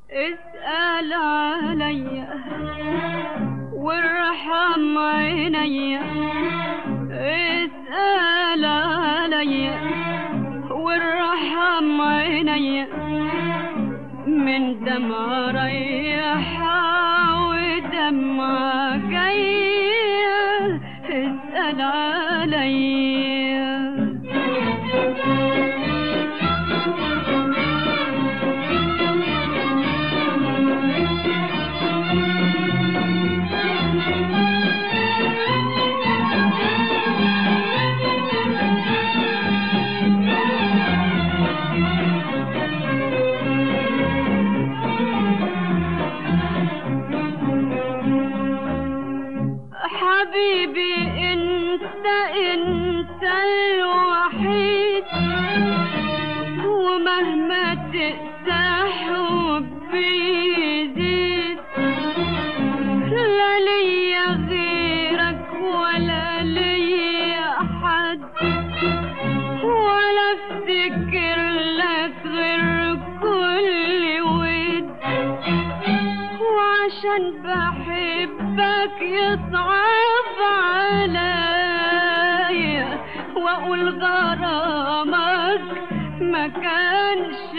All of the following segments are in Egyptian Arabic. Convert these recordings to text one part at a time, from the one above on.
اسأل عليا وارحم عينيا اسأل عليا وارحم عينيا من دمع ريحة ودمع جاية اسأل عليا حبيبي انت انت الوحيد ومهما تقسى حبي يزيد لا ليا غيرك ولا ليا حد ولا افتكر لك غير كل ود وعشان بحبك يصعب عليا واقول غرامك ما كانش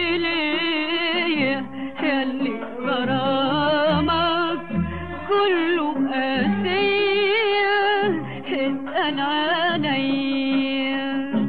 ليا ياللي غرامك كله قاسية اسأل عليا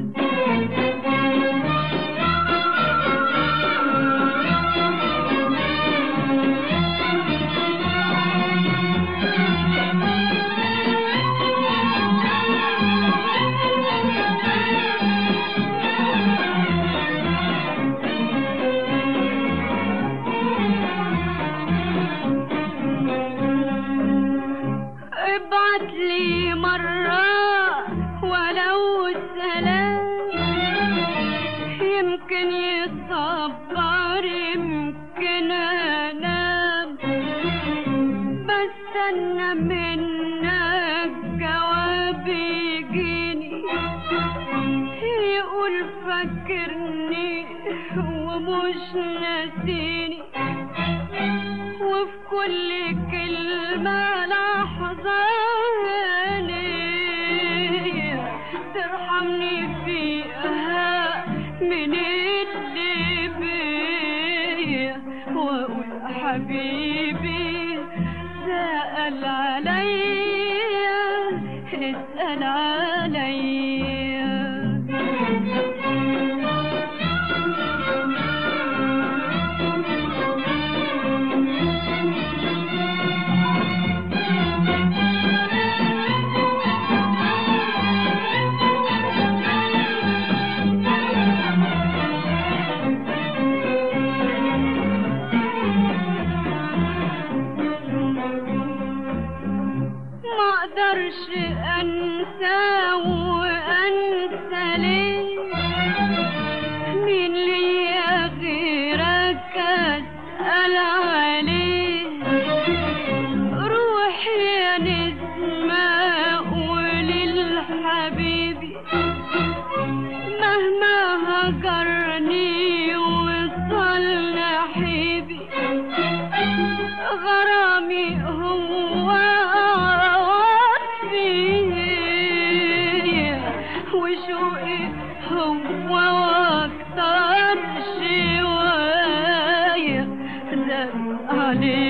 ابعت لي مرة ولو سلام يمكن يصبر يمكن انام بستنى منك جواب يجيني يقول فاكرني ومش ناسيني وفي كل كلمة لحظة ليا ترحمني فيها من اللي بيا واقول حبيبي سأل عليا اسأل عليا ما اقدرش انسى وانسى ليه مين ليا غيرك اسال عليه روحي يا نسمة قولي لحبيبي مهما هجرني وصل نحيبي غرامي هو وصفي وشوقي هو واكتر شوية زاد عليه